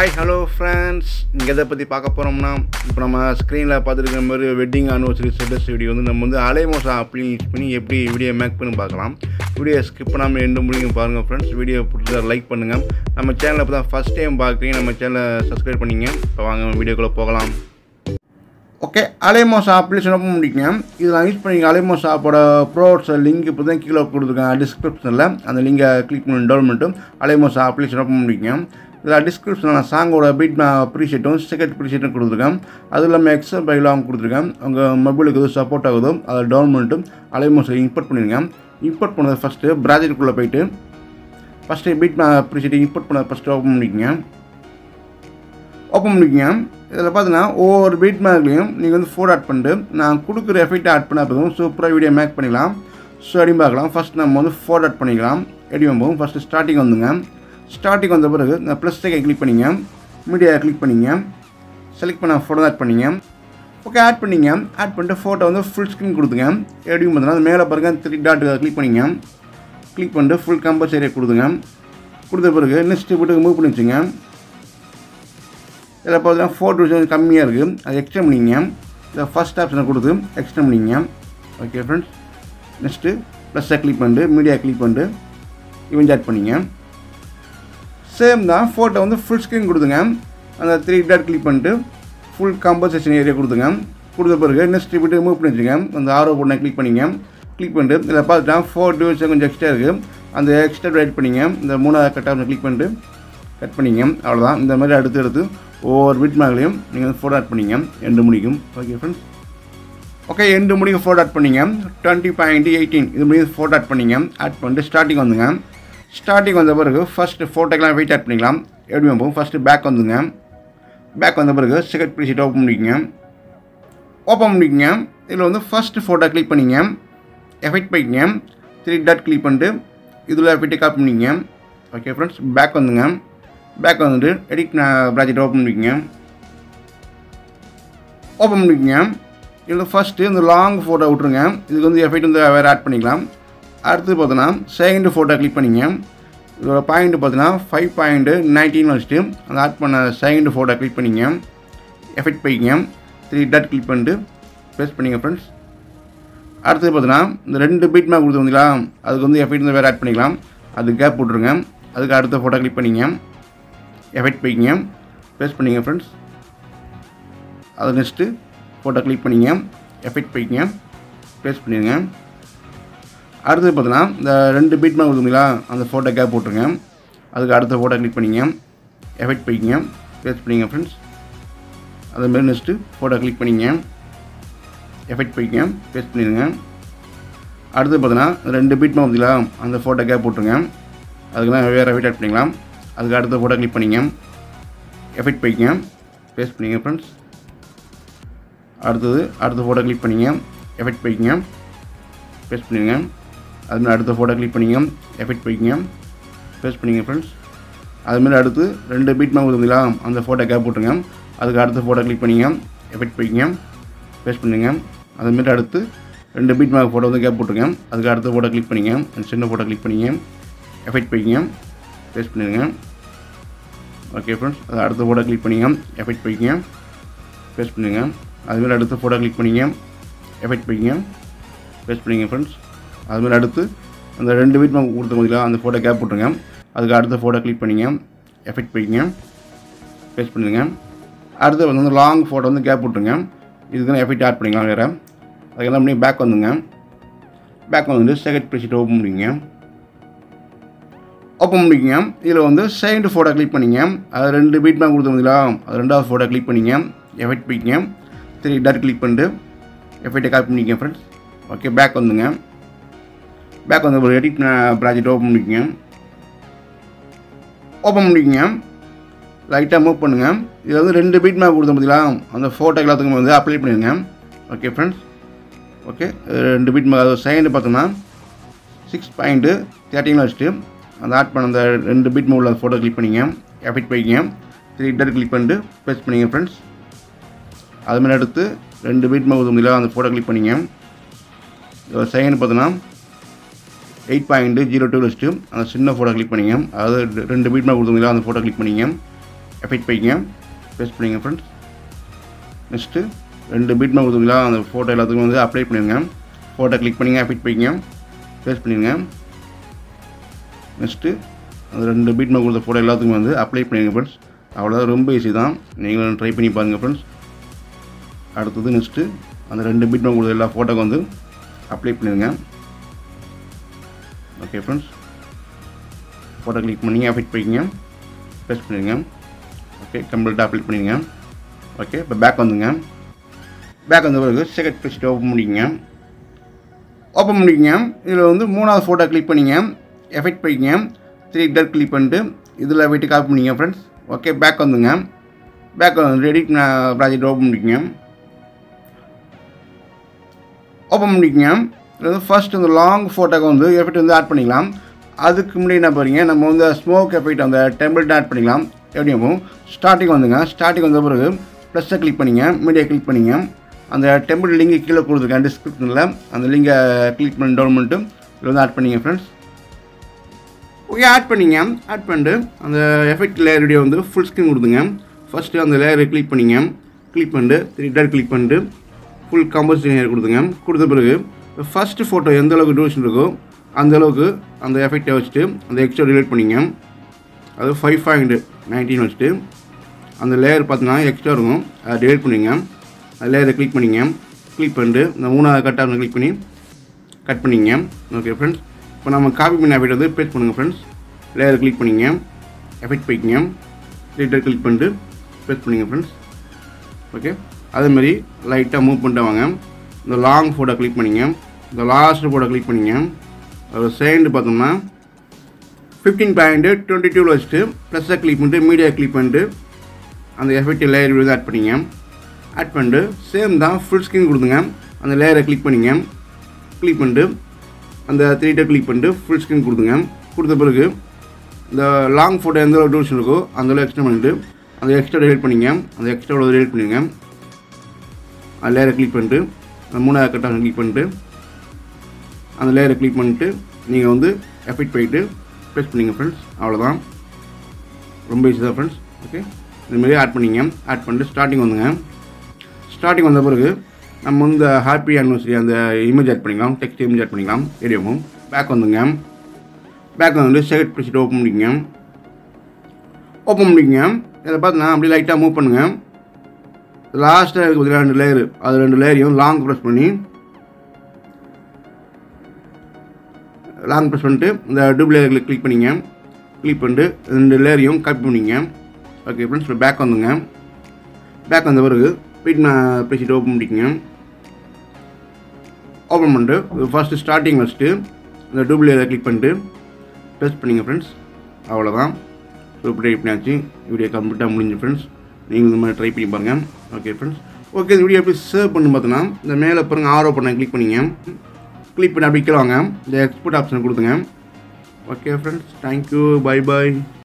hi hello friends இங்கே எதை பற்றி பார்க்க போகிறோம்னா இப்போ நம்ம ஸ்க்ரீனில் பார்த்துருக்க மாதிரி வெட்டிங் ஆனிவர்சரி ஸ்டேட்டஸ் வீடியோ வந்து நம்ம வந்து அலைமோசா அப்படின்னு யூஸ் பண்ணி எப்படி வீடியோ மேக் பண்ணி பார்க்கலாம் வீடியோ ஸ்கிப் பண்ணாமல் எண்டு முடியும் பாருங்கள் ஃப்ரெண்ட்ஸ் வீடியோ பிடிச்சா லைக் பண்ணுங்கள் நம்ம சேனலை இப்போ தான் ஃபஸ்ட் டைம் பார்க்குறீங்க நம்ம சேனலை சப்ஸ்கிரைப் பண்ணிங்க இப்போ வாங்க வீடியோக்குள்ளே போகலாம் ஓகே அலைமோஸ் அப்ளிகேஷன் ஓப்பன் பண்ணிக்கங்க இதில் நான் யூஸ் பண்ணிக்க அலைமோஸ் ஆப்போட ப்ரோட்ஸ் லிங்க் இப்போ தான் கீழே கொடுத்துருக்கேன் டிஸ்கிரிப்ஷனில் அந்த லிங்கை கிளிக் பண்ணி டவுன் பண்ணிட்டு அலைமோஸ் அப்ளிகேஷன் ஓப்பன் பண்ணிக்கங்க இதில் டிஸ்கிரிப்ஷனில் நான் சாங்கோட பீட் ப்ரீஷீட்டும் செகண்ட் ப்ரீஷீட்டும் கொடுத்துருக்கேன் அது இல்லாமல் எக்ஸல் பைலாகவும் கொடுத்துருக்கேன் உங்கள் மொபைலுக்கு எது சப்போர்ட் ஆகுதோ அதை டவுன் பண்ணிட்டு அலைமோஸை இம்போர்ட் பண்ணிடுங்க இம்போர்ட் பண்ணது ஃபஸ்ட்டு ப்ராஜெக்டுக்குள்ளே போயிட்டு ஃபஸ்ட்டு பீட் ப்ரீஷீட்டை இம்போர்ட் பண்ண ஃபஸ்ட்டு ஓப்பன் பண்ணிக்கங்க ஓப்பன் பண்ணிக்கங்க இதில் பார்த்தீங்கன்னா ஒவ்வொரு பீட் மேக்லையும் நீங்கள் வந்து ஃபோட்டோ ஆட் பண்ணிட்டு நான் கொடுக்குற எஃபெக்ட் ஆட் பண்ணால் போதும் சூப்பராக வீடியோ மேக் பண்ணிக்கலாம் ஸோ அப்படின்னு பார்க்கலாம் ஃபஸ்ட் நம்ம வந்து ஃபோட்டோ ஆட் பண்ணிக்கலாம் எப்படி போகும் ஃபஸ்ட்டு ஸ்டார்டிங் வந்துங்க ஸ்டார்டிங் வந்த பிறகு இந்த ப்ளஸ் டேக்கை கிளிக் பண்ணிங்க மீடியா கிளிக் பண்ணிங்க செலக்ட் பண்ண ஃபோட்டோ ஆட் பண்ணிங்க ஓகே ஆட் பண்ணிங்க ஆட் பண்ணிட்டு ஃபோட்டோ வந்து ஃபுல் ஸ்க்ரீன் கொடுத்துங்க எப்படியும் பார்த்தீங்கன்னா அது மேலே பாருங்க த்ரீ டாட் கிளிக் பண்ணிங்க கிளிக் பண்ணிட்டு ஃபுல் கம்பல்சரியாக கொடுத்துங்க கொடுத்த பிறகு நெக்ஸ்ட் வீட்டுக்கு மூவ் பண்ணி வச்சுங்க இதில் பார்த்தீங்கன்னா ஃபோட்டோ கொஞ்சம் கம்மியாக இருக்குது அது எக்ஸ்டெண்ட் பண்ணிங்க இதை ஃபஸ்ட் ஆப்ஷனை கொடுத்து எக்ஸ்டெண்ட் பண்ணிங்க ஓகே ஃப்ரெண்ட்ஸ் நெக்ஸ்ட்டு ப்ளஸ்ஸை கிளிக் பண்ணிட்டு மீடியா கிளிக் பண்ணிட்டு இவன் ஆட் பண்ணிங்க சேம் தான் ஃபோட்டோ வந்து ஃபுல் ஸ்க்ரீன் கொடுத்துங்க அந்த த்ரீ டாட் கிளிக் பண்ணிட்டு ஃபுல் காம்பன்சேஷன் ஏரியா கொடுத்துங்க கொடுத்த பிறகு நெக்ஸ்ட் விட்டு மூவ் பண்ணி வச்சுங்க அந்த ஆரோ பொண்ணை கிளிக் பண்ணிங்க கிளிக் பண்ணிட்டு இதில் பார்த்துட்டா ஃபோர் டியூஸ் கொஞ்சம் எக்ஸ்ட்ரா இருக்குது அந்த எக்ஸ்ட்ரா ரைட் பண்ணிங்க இந்த மூணாவது கட்டாக கிளிக் பண்ணிட்டு கட் பண்ணிங்க அவ்வளோதான் இந்த மாதிரி அடுத்து எடுத்து ஒவ்வொரு பிட் மேக்லையும் நீங்கள் வந்து ஃபோட்டோ ஆட் பண்ணிங்க எண்டு முடிக்கும் ஓகே ஃப்ரெண்ட்ஸ் ஓகே எண்டு முடிக்கும் ஃபோட்டோ ஆட் பண்ணிங்க டுவெண்ட்டி பாயிண்ட் எயிட்டீன் இது முடியும் ஃபோட்டோ ஆட் பண்ணிங்க ஆட் பண்ணிட்டு ஸ்டார்டிங் வந்துங்க ஸ்டார்டிங் வந்த பிறகு ஃபஸ்ட்டு ஃபோட்டோக்கெலாம் வெயிட் ஆட் பண்ணிக்கலாம் எப்படி போகும் ஃபஸ்ட்டு பேக் வந்துங்க பேக் வந்த பிறகு செகண்ட் ப்ரீஷீட் ஓப்பன் பண்ணிக்கங்க ஓப்பன் பண்ணிக்கங்க இதில் வந்து ஃபஸ்ட்டு ஃபோட்டோ கிளிக் பண்ணிங்க எஃபெக்ட் போய்க்குங்க த்ரீ டாட் கிளிக் பண்ணிட்டு இதில் எஃபெக்ட்டை காப்பி பண்ணிங்க ஓகே ஃப்ரெண்ட்ஸ் பேக் வந்துங்க பேக் வந்துட்டு எடிட் ப்ராஜெக்ட் ஓப்பன் பண்ணிக்கங்க ஓப்பன் பண்ணிக்கங்க இதில் ஃபஸ்ட்டு இந்த லாங் ஃபோட்டோ விட்ருங்க இதுக்கு வந்து எஃபெக்ட் வந்து வேறு ஆட் பண்ணிக்கலாம் அடுத்து பார்த்தோன்னா செகண்ட் ஃபோட்டோ கிளிக் பண்ணிங்க இதோட பாயிண்ட் பார்த்தீங்கன்னா ஃபைவ் பாயிண்ட்டு நைன்டீன் வச்சுட்டு அந்த ஆட் பண்ண செகண்ட் ஃபோட்டோ கிளிக் பண்ணிங்க எஃபெக்ட் போய்க்கிங்க த்ரீ டாட் கிளிக் பண்ணிட்டு ப்ரெஸ் பண்ணிங்க ஃப்ரெண்ட்ஸ் அடுத்தது பார்த்தீங்கன்னா இந்த ரெண்டு பீட் மேக் கொடுத்துருந்தீங்களா அதுக்கு வந்து எஃபெக்ட் வந்து வேறு ஆட் பண்ணிக்கலாம் அது கேப் போட்டுருங்க அதுக்கு அடுத்த ஃபோட்டோ கிளிக் பண்ணிங்க எஃபெக்ட் போய்க்கிங்க ப்ரெஸ் பண்ணிங்க ஃப்ரெண்ட்ஸ் அது நெக்ஸ்ட்டு ஃபோட்டோ கிளிக் பண்ணிங்க எஃபெக்ட் போய்க்கிங்க ப்ரெஸ் பண்ணிடுங்க அடுத்தது பார்த்தீங்கன்னா இந்த ரெண்டு பீட் மேக் கொடுத்தீங்களா அந்த ஃபோட்டோ கேப் போட்டுருங்க அதுக்கு அடுத்த ஃபோட்டோ கிளிக் பண்ணிங்க எஃபெக்ட் போய்க்கிங்க ப்ரெஸ் பண்ணிங்க ஃப்ரெண்ட்ஸ் அதேமாதிரி நெக்ஸ்ட்டு ஃபோட்டோ கிளிக் பண்ணிங்க எஃபெக்ட் போய்க்கிங்க ப்ரெஸ் பண்ணிடுங்க அடுத்து பார்த்தீங்கன்னா ரெண்டு பீட் மேக் கொடுத்தீங்களா அந்த ஃபோட்டோ கேப் போட்டுருங்க அதுக்கெல்லாம் வேறு எஃபெக்ட் ஆட் பண்ணிக்கலாம் அதுக்கு அடுத்த ஃபோட்டோ கிளிக் பண்ணிங்க எஃபெக்ட் போய்க்கிங்க ப்ரெஸ் பண்ணிங்க ஃப்ரெண்ட்ஸ் அடுத்தது அடுத்த ஃபோட்டோ கிளிக் பண்ணிங்க எஃபெக்ட் போய்க்கிங்க ப்ரெஸ் பண்ணிடுங்க அதுமாதிரி அடுத்த ஃபோட்டோ கிளிக் பண்ணிங்க எஃபெக்ட் போய்க்கிங்க ப்ரெஸ் பண்ணிங்க ஃப்ரெண்ட்ஸ் அதுமாதிரி அடுத்து ரெண்டு பீட் மேக் கொடுத்தீங்களா அந்த ஃபோட்டோ கேப் போட்டுருங்க அதுக்கு அடுத்த ஃபோட்டோ கிளிக் பண்ணிங்க எஃபெக்ட் போய்க்கிங்க ப்ரெஸ் பண்ணுங்க அதுமாரி அடுத்து ரெண்டு பீட் மேக் ஃபோட்டோ வந்து கேப் போட்டுருங்க அதுக்கு அடுத்த ஃபோட்டோ கிளிக் பண்ணிங்க அந்த சின்ன ஃபோட்டோ கிளிக் பண்ணிங்க எஃபெக்ட் போய்க்கிங்க ப்ரெஸ் பண்ணிடுங்க ஓகே ஃப்ரெண்ட்ஸ் அது அடுத்த ஃபோட்டோ கிளிக் பண்ணிங்க எஃபெக்ட் போய்க்கிங்க ப்ரெஸ் பண்ணுங்க அதுமாரி அடுத்த ஃபோட்டோ கிளிக் பண்ணிங்க எஃபெக்ட் போய்க்கிங்க ப்ரெஸ் பண்ணிங்க ஃப்ரெண்ட்ஸ் அதுமாதிரி அடுத்து அந்த ரெண்டு வீட் மேம் கொடுத்த முடியல அந்த ஃபோட்டோ கேப் போட்டுருங்க அதுக்கு அடுத்த ஃபோட்டோ கிளிக் பண்ணிங்க எஃபெக்ட் போய்க்கிங்க ப்ரெஸ் பண்ணுங்க அடுத்து வந்து லாங் ஃபோட்டோ வந்து கேப் போட்டுருங்க இதுக்கு எஃபெக்ட் ஆட் பண்ணிக்கலாம் வேறு அதுக்கெல்லாம் பண்ணி பேக் வந்துங்க பேக் வந்துட்டு செகண்ட் ப்ரெஷிட் ஓப்பன் பண்ணிங்க ஓப்பன் பண்ணிக்கங்க இதில் வந்து செகண்ட் ஃபோட்டோ கிளிக் பண்ணிங்க அது ரெண்டு பீட் மேம் கொடுத்த முடியல அது ரெண்டாவது ஃபோட்டோ கிளிக் பண்ணிங்க எஃபெக்ட் போய்க்கிங்க த்ரீ டாட் கிளிக் பண்ணிட்டு எஃபெக்டை காப்பி பண்ணிக்கங்க ஃப்ரெண்ட்ஸ் ஓகே பேக் வந்துங்க பேக் வந்து ஒரு எடிட் ப்ராஜெக்ட் ஓப்பன் பண்ணிக்கங்க ஓப்பன் பண்ணிக்கங்க லைட்டாக மூவ் பண்ணுங்கள் இதில் வந்து ரெண்டு பீட் மேப் கொடுத்த பார்த்தீங்களா அந்த ஃபோட்டோ எல்லாத்துக்கும் வந்து அப்ளை பண்ணிடுங்க ஓகே ஃப்ரெண்ட்ஸ் ஓகே ரெண்டு பீட் மேப் அது செகண்டு பார்த்தோம்னா சிக்ஸ் பாயிண்ட்டு தேர்ட்டினில் வச்சுட்டு அந்த ஆட் பண்ண அந்த ரெண்டு பீட் மேப் உள்ள ஃபோட்டோ கிளிக் பண்ணிங்க எஃபெக்ட் போய்க்கிங்க த்ரீ டர் கிளிக் பண்ணிட்டு ப்ரெஸ் பண்ணிங்க ஃப்ரெண்ட்ஸ் அதுமாதிரி அடுத்து ரெண்டு பீட் மேப் கொடுத்த அந்த ஃபோட்டோ கிளிக் பண்ணிங்க செகண்ட் பார்த்தோன்னா எயிட் பாயிண்ட்டு ஜீரோ டூ வச்சுட்டு அந்த சின்ன ஃபோட்டோ கிளிக் பண்ணிங்க அதாவது ரெண்டு பீட் மேப் கொடுத்தீங்களா அந்த ஃபோட்டோ கிளிக் பண்ணிங்க எஃபெக்ட் போய்ங்க பேஸ்ட் பண்ணிங்க ஃப்ரெண்ட்ஸ் நெக்ஸ்ட்டு ரெண்டு பீட் மார்க் கொடுத்தீங்களா அந்த ஃபோட்டோ எல்லாத்துக்கும் வந்து அப்ளை பண்ணிடுங்க ஃபோட்டோ கிளிக் பண்ணிங்க எஃபெக்ட் போய்ங்க பேஸ்ட் பண்ணிடுங்க நெக்ஸ்ட்டு அந்த ரெண்டு பீட் மார்க் கொடுத்த ஃபோட்டோ எல்லாத்துக்கும் வந்து அப்ளை பண்ணிடுங்க ஃப்ரெண்ட்ஸ் அவ்வளோதான் ரொம்ப ஈஸி தான் நீங்களும் ட்ரை பண்ணி பாருங்கள் ஃப்ரெண்ட்ஸ் அடுத்தது நெக்ஸ்ட்டு அந்த ரெண்டு பீட் மார்க் கொடுத்த எல்லா ஃபோட்டோக்கு வந்து அப்ளை பண்ணிடுங்க ஓகே ஃப்ரெண்ட்ஸ் ஃபோட்டோ கிளிக் பண்ணிங்க எஃபெக்ட் போய்க்கிங்க பேஸ்ட் பண்ணிடுங்க ஓகே கம்ப்ளீட்டாக அப்ளை பண்ணிடுங்க ஓகே இப்போ பேக் வந்துங்க பேக் வந்த பிறகு செகண்ட் பேஜ் ஓப்பன் பண்ணிக்கங்க ஓப்பன் பண்ணிக்கங்க இதில் வந்து மூணாவது ஃபோட்டோ கிளிக் பண்ணிங்க எஃபெக்ட் போய்க்கிங்க த்ரீ டர் கிளிக் பண்ணிட்டு இதில் போய்ட்டு காப்பி பண்ணிங்க ஃப்ரெண்ட்ஸ் ஓகே பேக் வந்துங்க பேக் வந்து ரெடி ப்ராஜெக்ட் ஓப்பன் பண்ணிக்கங்க ஓப்பன் பண்ணிக்கங்க இதில் வந்து ஃபர்ஸ்ட் இந்த லாங் ஃபோட்டோக்கு வந்து எஃபெக்ட் வந்து ஆட் பண்ணிக்கலாம் அதுக்கு முன்னாடி என்ன பாருங்க நம்ம வந்து ஸ்மோக் எஃபெக்ட் அந்த டெம்பிள் ஆட் பண்ணிக்கலாம் எப்படி ஆகும் ஸ்டார்டிங் வந்துங்க ஸ்டார்டிங் வந்த பிறகு ப்ளஸ்ஸை கிளிக் பண்ணிங்க மீடியா கிளிக் பண்ணிங்க அந்த டெம்பிள் லிங்க் கீழே கொடுத்துருக்கேன் டிஸ்கிரிப்ஷனில் அந்த லிங்கை கிளிக் பண்ணி டவுன் பண்ணிட்டு இதில் வந்து ஆட் பண்ணிங்க ஃப்ரெண்ட்ஸ் ஓகே ஆட் பண்ணிங்க ஆட் பண்ணிட்டு அந்த எஃபெக்ட் லேயர் வீடியோ வந்து ஃபுல் ஸ்க்ரீன் கொடுத்துங்க ஃபஸ்ட்டு அந்த லேயரை கிளிக் பண்ணிங்க கிளிக் பண்ணிட்டு த்ரீ டாட் கிளிக் பண்ணிட்டு ஃபுல் கம்போசிஷன் லேயர் கொடுத்துங்க கொடுத்த பிறகு ஃபஸ்ட்டு ஃபோட்டோ எந்த அளவுக்கு டியூரேஷன் இருக்கோ அந்த அளவுக்கு அந்த எஃபெக்டை வச்சுட்டு அந்த எக்ஸ்ட்ரா டிலீட் பண்ணிங்க அது ஃபைவ் பாயிண்ட் நைன்டீன் வச்சுட்டு அந்த லேயர் பார்த்தீங்கன்னா எக்ஸ்ட்ரா இருக்கும் அதை டிலீட் பண்ணிங்க அந்த லேயரை கிளிக் பண்ணிங்க கிளிக் பண்ணிட்டு இந்த மூணாவது கட்டாக கிளிக் பண்ணி கட் பண்ணிங்க ஓகே ஃப்ரெண்ட்ஸ் இப்போ நம்ம காப்பி பண்ண எஃபெக்ட் வந்து பேஸ்ட் பண்ணுங்கள் ஃப்ரெண்ட்ஸ் லேயரை கிளிக் பண்ணிங்க எஃபெக்ட் போய்க்கிங்க லேட்டர் கிளிக் பண்ணிட்டு பேஸ்ட் பண்ணிங்க ஃப்ரெண்ட்ஸ் ஓகே அதேமாதிரி லைட்டாக மூவ் பண்ணிட்டு வாங்க இந்த லாங் ஃபோட்டோ கிளிக் பண்ணிங்க இந்த லாஸ்ட் ஃபோட்டோ கிளிக் பண்ணிங்க அது செகண்ட் பார்த்தோம்னா ஃபிஃப்டீன் பாயிண்ட் டுவெண்ட்டி டூவில் வச்சுட்டு ப்ளஸ்ஸை கிளிக் பண்ணிட்டு மீடியா கிளிக் பண்ணிட்டு அந்த எஃபெக்ட் லேயர் வந்து ஆட் பண்ணிங்க ஆட் பண்ணிட்டு சேம் தான் ஃபுல் ஸ்க்ரீன் கொடுத்துங்க அந்த லேயரை கிளிக் பண்ணிங்க கிளிக் பண்ணிட்டு அந்த த்ரீ டே கிளிக் பண்ணிட்டு ஃபுல் ஸ்க்ரீன் கொடுத்துங்க கொடுத்த பிறகு இந்த லாங் ஃபோட்டோ எந்த அளவு டூரேஷன் இருக்கோ அந்த அளவு எக்ஸ்ட்ரா பண்ணிட்டு அந்த எக்ஸ்ட்ரா டெலிட் பண்ணிங்க அந்த எக்ஸ்ட்ரா டெலிட் பண்ணிங்க அந்த லேயரை கிளிக் பண்ணிட்டு அந்த மூணாவது கட்டாக கிளிக் பண்ணிட்டு அந்த லேயரை கிளிக் பண்ணிட்டு நீங்கள் வந்து எஃபெக்ட் போயிட்டு ப்ரெஸ் பண்ணிங்க ஃப்ரெண்ட்ஸ் அவ்வளோதான் ரொம்ப ஈஸி தான் ஃப்ரெண்ட்ஸ் ஓகே இதுமாரி ஆட் பண்ணிங்க ஆட் பண்ணிட்டு ஸ்டார்டிங் வந்துங்க ஸ்டார்டிங் வந்த பிறகு நம்ம வந்து ஹாப்பி ஆனிவர்சரி அந்த இமேஜ் ஆட் பண்ணிக்கலாம் டெக்ஸ்ட் இமேஜ் ஆட் பண்ணிக்கலாம் வீடியோவும் பேக் வந்துங்க பேக் வந்து செகண்ட் ப்ரெஸ் ஓப்பன் பண்ணிக்கங்க ஓப்பன் பண்ணிக்கங்க இதில் பார்த்தீங்கன்னா அப்படியே லைட்டாக மூவ் பண்ணுங்கள் லாஸ்ட்டாக இருக்குது பார்த்தீங்கன்னா ரெண்டு லேயர் அது ரெண்டு லேயரையும் லாங் ப்ரெஸ் பண்ணி லாங் ப்ரெஸ் பண்ணிட்டு இந்த டூப் லேயரில் கிளிக் பண்ணிங்க கிளிக் பண்ணிட்டு ரெண்டு லேயரையும் காப்பி பண்ணிங்க ஓகே ஃப்ரெண்ட்ஸ் இப்போ பேக் வந்துங்க பேக் வந்த பிறகு போயிட்டு நான் பேசிட்டு ஓப்பன் பண்ணிக்கங்க ஓப்பன் பண்ணிட்டு ஃபஸ்ட்டு ஸ்டார்டிங் வச்சுட்டு இந்த டூப் லேயரை கிளிக் பண்ணிட்டு ப்ரெஸ் பண்ணிங்க ஃப்ரெண்ட்ஸ் அவ்வளோதான் சூப்பர் ட்ரை பண்ணியாச்சு வீடியோ கம்ப்ளீட்டாக முடிஞ்சு ஃப்ரெண்ட்ஸ் நீங்கள் இந்த மாதிரி ட்ரை பண்ணி பாருங்கள் ஓகே ஃப்ரெண்ட்ஸ் ஓகே இந்த வீடியோ எப்படி சேவ் பண்ணு பார்த்தோன்னா இந்த மேலே பாருங்க ஆரோ பண்ண கிளிக் பண்ணிங்க கிளிக் பண்ணி அப்படி கீழே வாங்க இந்த எக்ஸ்போர்ட் ஆப்ஷன் கொடுத்துங்க ஓகே ஃப்ரெண்ட்ஸ் தேங்க்யூ பை பாய்